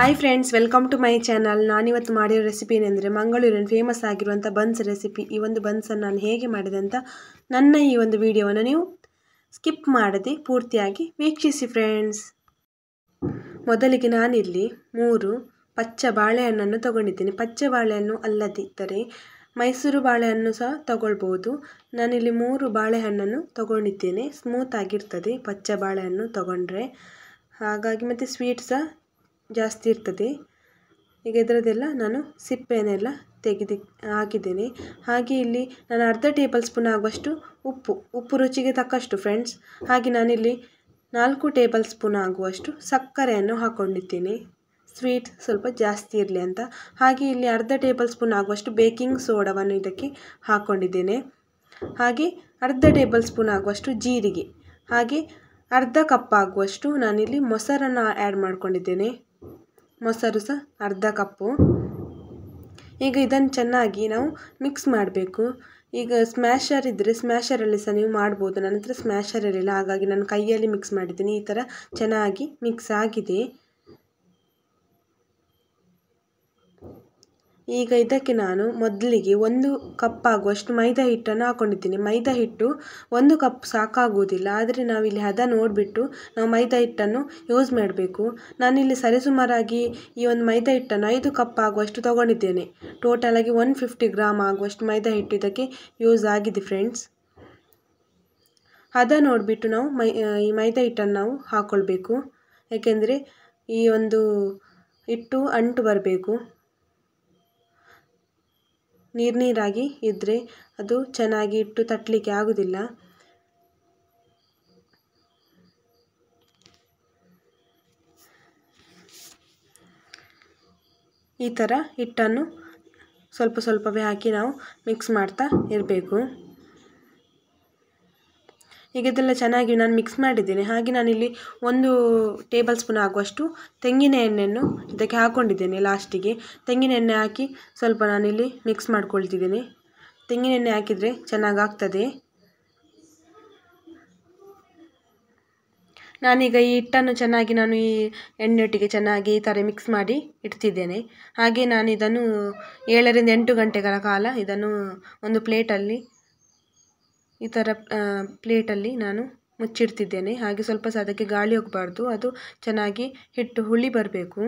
hi friends welcome to my channel ನಾನಿವತ್ತು ಮಾಡಿರೋ recipe ಏನೆಂದರೆ ಮಂಗಳೂರಿನ ಫೇಮಸ್ ಆಗಿರುವಂಥ ಬನ್ಸ್ ರೆಸಿಪಿ ಈ ಒಂದು ಬನ್ಸನ್ನು ನಾನು ಹೇಗೆ ಮಾಡಿದೆ ಅಂತ ನನ್ನ ಈ ಒಂದು ವಿಡಿಯೋವನ್ನು ನೀವು ಸ್ಕಿಪ್ ಮಾಡದೆ ಪೂರ್ತಿಯಾಗಿ ವೀಕ್ಷಿಸಿ ಫ್ರೆಂಡ್ಸ್ ಮೊದಲಿಗೆ ನಾನಿಲ್ಲಿ ಮೂರು ಪಚ್ಚ ಬಾಳೆಹಣ್ಣನ್ನು ತಗೊಂಡಿದ್ದೀನಿ ಪಚ್ಚ ಬಾಳೆಹಣ್ಣು ಅಲ್ಲದಿದ್ದರೆ ಮೈಸೂರು ಬಾಳೆಹಣ್ಣು ಸಹ ತಗೊಳ್ಬೋದು ನಾನಿಲ್ಲಿ ಮೂರು ಬಾಳೆಹಣ್ಣನ್ನು ತಗೊಂಡಿದ್ದೇನೆ ಸ್ಮೂತ್ ಆಗಿರ್ತದೆ ಪಚ್ಚ ಬಾಳೆಹಣ್ಣು ತಗೊಂಡ್ರೆ ಹಾಗಾಗಿ ಮತ್ತು ಸ್ವೀಟ್ ಸಹ ಜಾಸ್ತಿ ಇರ್ತದೆ ಈಗ ಇದರದ್ದೆಲ್ಲ ನಾನು ಸಿಪ್ಪೆನೆಲ್ಲ ತೆಗೆದು ಹಾಕಿದ್ದೇನೆ ಹಾಗೆ ಇಲ್ಲಿ ನಾನು ಅರ್ಧ ಟೇಬಲ್ ಸ್ಪೂನ್ ಆಗುವಷ್ಟು ಉಪ್ಪು ಉಪ್ಪು ರುಚಿಗೆ ತಕ್ಕಷ್ಟು ಫ್ರೆಂಡ್ಸ್ ಹಾಗೆ ನಾನಿಲ್ಲಿ ನಾಲ್ಕು ಟೇಬಲ್ ಸ್ಪೂನ್ ಆಗುವಷ್ಟು ಸಕ್ಕರೆಯನ್ನು ಹಾಕ್ಕೊಂಡಿದ್ದೇನೆ ಸ್ವೀಟ್ ಸ್ವಲ್ಪ ಜಾಸ್ತಿ ಇರಲಿ ಅಂತ ಹಾಗೆ ಇಲ್ಲಿ ಅರ್ಧ ಟೇಬಲ್ ಸ್ಪೂನ್ ಆಗುವಷ್ಟು ಬೇಕಿಂಗ್ ಸೋಡಾವನ್ನು ಇದಕ್ಕೆ ಹಾಕ್ಕೊಂಡಿದ್ದೇನೆ ಹಾಗೆ ಅರ್ಧ ಟೇಬಲ್ ಸ್ಪೂನ್ ಆಗುವಷ್ಟು ಜೀರಿಗೆ ಹಾಗೆ ಅರ್ಧ ಕಪ್ ಆಗುವಷ್ಟು ನಾನಿಲ್ಲಿ ಮೊಸರನ್ನು ಆ್ಯಡ್ ಮಾಡ್ಕೊಂಡಿದ್ದೇನೆ ಮೊಸರು ಸಹ ಅರ್ಧ ಕಪ್ಪು ಈಗ ಇದನ್ನು ಚೆನ್ನಾಗಿ ನಾವು ಮಿಕ್ಸ್ ಮಾಡಬೇಕು ಈಗ ಸ್ಮ್ಯಾಶರ್ ಇದ್ದರೆ ಸ್ಮ್ಯಾಶರಲ್ಲಿ ಸಹ ನೀವು ಮಾಡ್ಬೋದು ನನ್ನ ಹತ್ರ ಸ್ಮ್ಯಾಶರ್ ಇರಲಿಲ್ಲ ಹಾಗಾಗಿ ನಾನು ಕೈಯಲ್ಲಿ ಮಿಕ್ಸ್ ಮಾಡಿದ್ದೀನಿ ಈ ಥರ ಚೆನ್ನಾಗಿ ಮಿಕ್ಸ್ ಆಗಿದೆ ಈಗ ಇದಕ್ಕೆ ನಾನು ಮೊದಲಿಗೆ ಒಂದು ಕಪ್ ಆಗುವಷ್ಟು ಮೈದಾ ಹಿಟ್ಟನ್ನು ಹಾಕ್ಕೊಂಡಿದ್ದೀನಿ ಮೈದಾ ಹಿಟ್ಟು ಒಂದು ಕಪ್ ಸಾಕಾಗುವುದಿಲ್ಲ ಆದರೆ ನಾವಿಲ್ಲಿ ಹದ ನೋಡಿಬಿಟ್ಟು ನಾವು ಮೈದಾ ಹಿಟ್ಟನ್ನು ಯೂಸ್ ಮಾಡಬೇಕು ನಾನಿಲ್ಲಿ ಸರಿಸುಮಾರಾಗಿ ಈ ಒಂದು ಮೈದಾ ಹಿಟ್ಟನ್ನು ಐದು ಕಪ್ ಆಗುವಷ್ಟು ತಗೊಂಡಿದ್ದೇನೆ ಟೋಟಲಾಗಿ ಒನ್ ಫಿಫ್ಟಿ ಗ್ರಾಮ್ ಆಗುವಷ್ಟು ಮೈದಾ ಹಿಟ್ಟು ಇದಕ್ಕೆ ಯೂಸ್ ಆಗಿದೆ ಫ್ರೆಂಡ್ಸ್ ಹದ ನೋಡಿಬಿಟ್ಟು ನಾವು ಮೈ ಈ ಮೈದಾ ಹಿಟ್ಟನ್ನು ನಾವು ಹಾಕ್ಕೊಳ್ಬೇಕು ಏಕೆಂದರೆ ಈ ಒಂದು ಹಿಟ್ಟು ಅಂಟು ಬರಬೇಕು ನೀರು ನೀರಾಗಿ ಇದ್ದರೆ ಅದು ಚೆನ್ನಾಗಿ ಇಟ್ಟು ತಟ್ಟಲಿಕ್ಕೆ ಆಗೋದಿಲ್ಲ ಈ ಥರ ಹಿಟ್ಟನ್ನು ಸ್ವಲ್ಪ ಸ್ವಲ್ಪವೇ ಹಾಕಿ ನಾವು ಮಿಕ್ಸ್ ಮಾಡ್ತಾ ಇರಬೇಕು ಈಗ ಇದೆಲ್ಲ ಚೆನ್ನಾಗಿ ನಾನು ಮಿಕ್ಸ್ ಮಾಡಿದ್ದೇನೆ ಹಾಗೆ ನಾನಿಲ್ಲಿ ಒಂದು ಟೇಬಲ್ ಸ್ಪೂನ್ ಆಗುವಷ್ಟು ತೆಂಗಿನ ಎಣ್ಣೆಯನ್ನು ಇದಕ್ಕೆ ಹಾಕ್ಕೊಂಡಿದ್ದೇನೆ ಲಾಸ್ಟಿಗೆ ತೆಂಗಿನ ಎಣ್ಣೆ ಹಾಕಿ ಸ್ವಲ್ಪ ನಾನಿಲ್ಲಿ ಮಿಕ್ಸ್ ಮಾಡ್ಕೊಳ್ತಿದ್ದೇನೆ ತೆಂಗಿನ ಎಣ್ಣೆ ಹಾಕಿದರೆ ಚೆನ್ನಾಗಾಗ್ತದೆ ನಾನೀಗ ಈ ಹಿಟ್ಟನ್ನು ಚೆನ್ನಾಗಿ ನಾನು ಈ ಎಣ್ಣೆಯೊಟ್ಟಿಗೆ ಚೆನ್ನಾಗಿ ಈ ಥರ ಮಿಕ್ಸ್ ಮಾಡಿ ಇಡ್ತಿದ್ದೇನೆ ಹಾಗೆ ನಾನು ಇದನ್ನು ಏಳರಿಂದ ಎಂಟು ಗಂಟೆಗಳ ಕಾಲ ಇದನ್ನು ಒಂದು ಪ್ಲೇಟಲ್ಲಿ ಈ ಥರ ಪ್ಲೇಟಲ್ಲಿ ನಾನು ಮುಚ್ಚಿಡ್ತಿದ್ದೇನೆ ಹಾಗೆ ಸ್ವಲ್ಪ ಸಹ ಅದಕ್ಕೆ ಗಾಳಿ ಹೋಗಬಾರ್ದು ಅದು ಚೆನ್ನಾಗಿ ಹಿಟ್ಟು ಹುಳಿ ಬರಬೇಕು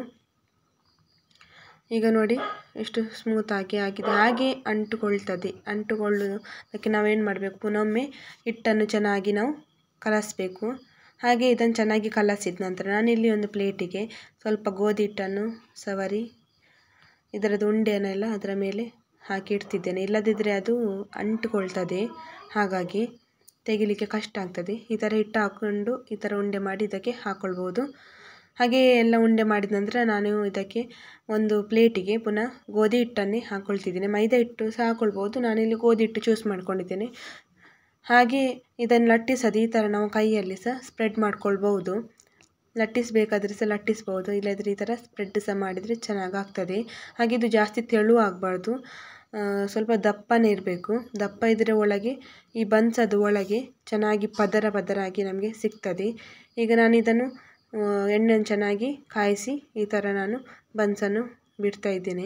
ಈಗ ನೋಡಿ ಎಷ್ಟು ಸ್ಮೂತಾಗಿ ಆಗಿದೆ ಹಾಗೆ ಅಂಟುಕೊಳ್ತದೆ ಅಂಟುಕೊಳ್ಳೋದಕ್ಕೆ ನಾವೇನು ಮಾಡಬೇಕು ಪುನೊಮ್ಮೆ ಹಿಟ್ಟನ್ನು ಚೆನ್ನಾಗಿ ನಾವು ಕಲಸಬೇಕು ಹಾಗೆ ಇದನ್ನು ಚೆನ್ನಾಗಿ ಕಲಸಿದ ನಂತರ ನಾನಿಲ್ಲಿ ಒಂದು ಪ್ಲೇಟಿಗೆ ಸ್ವಲ್ಪ ಗೋಧಿ ಹಿಟ್ಟನ್ನು ಸವರಿ ಇದರದ್ದು ಉಂಡೆಯನ್ನೆಲ್ಲ ಅದರ ಮೇಲೆ ಹಾಕಿ ಇಡ್ತಿದ್ದೇನೆ ಇಲ್ಲದಿದ್ದರೆ ಅದು ಅಂಟುಕೊಳ್ತದೆ ಹಾಗಾಗಿ ತೆಗಿಲಿಕ್ಕೆ ಕಷ್ಟ ಆಗ್ತದೆ ಈ ಥರ ಹಿಟ್ಟು ಹಾಕ್ಕೊಂಡು ಈ ಥರ ಉಂಡೆ ಮಾಡಿ ಇದಕ್ಕೆ ಹಾಕ್ಕೊಳ್ಬೋದು ಹಾಗೆ ಎಲ್ಲ ಉಂಡೆ ಮಾಡಿದ ನಂತರ ನಾನು ಇದಕ್ಕೆ ಒಂದು ಪ್ಲೇಟಿಗೆ ಪುನಃ ಗೋಧಿ ಹಿಟ್ಟನ್ನೇ ಹಾಕ್ಕೊಳ್ತಿದ್ದೇನೆ ಮೈದಾ ಹಿಟ್ಟು ಸಹ ಹಾಕ್ಕೊಳ್ಬೋದು ನಾನಿಲ್ಲಿ ಗೋಧಿ ಹಿಟ್ಟು ಚೂಸ್ ಮಾಡ್ಕೊಂಡಿದ್ದೇನೆ ಹಾಗೆ ಇದನ್ನು ಲಟ್ಟಿಸೋದು ಈ ಥರ ನಾವು ಕೈಯಲ್ಲಿ ಸಹ ಸ್ಪ್ರೆಡ್ ಮಾಡ್ಕೊಳ್ಬೋದು ಲಟ್ಟಿಸಬೇಕಾದ್ರೆ ಸಹ ಲಟ್ಟಿಸ್ಬೋದು ಇಲ್ಲದ್ರೆ ಈ ಥರ ಸ್ಪ್ರೆಡ್ ಸಹ ಮಾಡಿದರೆ ಚೆನ್ನಾಗಾಗ್ತದೆ ಹಾಗೆ ಇದು ಜಾಸ್ತಿ ತೆಳು ಆಗಬಾರ್ದು ಸ್ವಲ್ಪ ದಪ್ಪನೇ ಇರಬೇಕು ದಪ್ಪ ಇದ್ದರೆ ಒಳಗೆ ಈ ಬನ್ಸದು ಒಳಗೆ ಚೆನ್ನಾಗಿ ಪದರ ಪದರ ಆಗಿ ನಮಗೆ ಸಿಗ್ತದೆ ಈಗ ನಾನು ಇದನ್ನು ಎಣ್ಣೆಯನ್ನು ಚೆನ್ನಾಗಿ ಕಾಯಿಸಿ ಈ ಥರ ನಾನು ಬನ್ಸನ್ನು ಬಿಡ್ತಾ ಇದ್ದೇನೆ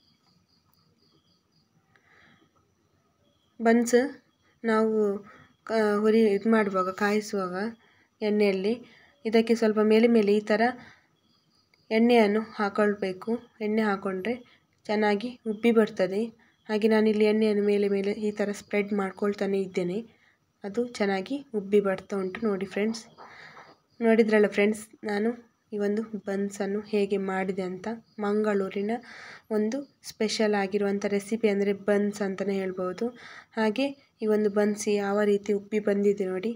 ಬನ್ಸ್ ನಾವು ಹುರಿ ಇದು ಮಾಡುವಾಗ ಕಾಯಿಸುವಾಗ ಎಣ್ಣೆಯಲ್ಲಿ ಇದಕ್ಕೆ ಸ್ವಲ್ಪ ಮೇಲೆ ಮೇಲೆ ಈ ಥರ ಎಣ್ಣೆಯನ್ನು ಹಾಕೊಳ್ಬೇಕು ಎಣ್ಣೆ ಹಾಕ್ಕೊಂಡ್ರೆ ಚೆನ್ನಾಗಿ ಉಬ್ಬಿ ಬರ್ತದೆ ಹಾಗೆ ನಾನಿಲ್ಲಿ ಎಣ್ಣೆಯನ್ನು ಮೇಲೆ ಮೇಲೆ ಈ ಥರ ಸ್ಪ್ರೆಡ್ ಮಾಡ್ಕೊಳ್ತಾನೆ ಇದ್ದೇನೆ ಅದು ಚೆನ್ನಾಗಿ ಉಬ್ಬಿ ಬರ್ತಾ ಉಂಟು ನೋಡಿ ಫ್ರೆಂಡ್ಸ್ ನೋಡಿದ್ರಲ್ಲ ಫ್ರೆಂಡ್ಸ್ ನಾನು ಈ ಒಂದು ಬನ್ಸನ್ನು ಹೇಗೆ ಮಾಡಿದೆ ಅಂತ ಮಂಗಳೂರಿನ ಒಂದು ಸ್ಪೆಷಲ್ ಆಗಿರುವಂಥ ರೆಸಿಪಿ ಅಂದರೆ ಬನ್ಸ್ ಅಂತಲೇ ಹೇಳ್ಬೋದು ಹಾಗೆ ಈ ಒಂದು ಬನ್ಸ್ ಯಾವ ರೀತಿ ಉಬ್ಬಿ ಬಂದಿದೆ ನೋಡಿ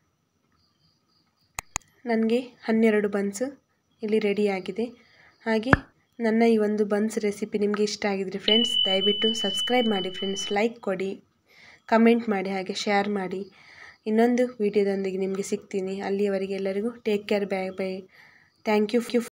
ನನಗೆ ಹನ್ನೆರಡು ಬನ್ಸ್ ಇಲ್ಲಿ ರೆಡಿಯಾಗಿದೆ ಹಾಗೆ ನನ್ನ ಈ ಒಂದು ಬನ್ಸ್ ರೆಸಿಪಿ ನಿಮಗೆ ಇಷ್ಟ ಆಗಿದ್ರೆ ಫ್ರೆಂಡ್ಸ್ ದಯವಿಟ್ಟು ಸಬ್ಸ್ಕ್ರೈಬ್ ಮಾಡಿ ಫ್ರೆಂಡ್ಸ್ ಲೈಕ್ ಕೊಡಿ ಕಮೆಂಟ್ ಮಾಡಿ ಹಾಗೆ ಶೇರ್ ಮಾಡಿ ಇನ್ನೊಂದು ವಿಡಿಯೋದೊಂದಿಗೆ ನಿಮಗೆ ಸಿಗ್ತೀನಿ ಅಲ್ಲಿಯವರೆಗೆ ಎಲ್ಲರಿಗೂ take care bye bye thank you